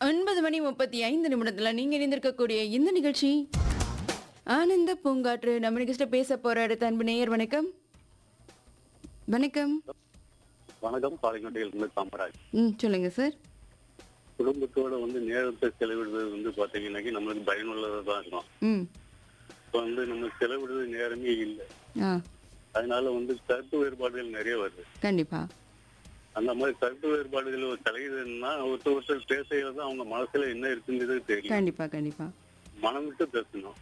ஒன்பது மணி முப்பத்தி ஐந்து நிமிடத்துல நீங்க இணைந்திருக்கக்கூடிய இந்த நிகழ்ச்சி ஆனந்த பூங்காற்று நம்ம நிகழ்ச்சியில பேச போற அடுத்த அன்பு நேயர் வணக்கம் வணக்கம் வணக்கம் பாளையங்கோட்டையில் இருந்து காமராஜ் ம் சொல்லுங்க சார் குடும்பத்தோட வந்து நேரத்தை செலவிடுறது வந்து பாத்தீங்கன்னாக்கி நம்மளுக்கு பயனுள்ளதா தான் இருக்கும் ம் இப்போ வந்து நம்ம செலவிடுறது நேரமே இல்லை ஆ அதனால வந்து கருத்து வேறுபாடுகள் நிறைய வருது கண்டிப்பா அந்த மாதிரி கருத்து வேறுபாடுகள் ஒரு தலையுதுன்னா ஒருத்தர் ஒருத்தர் பேசுகிறது அவங்க மனசுல என்ன இருக்குன்றது தெரியும் கண்டிப்பா கண்டிப்பா மனம் விட்டு பேசணும்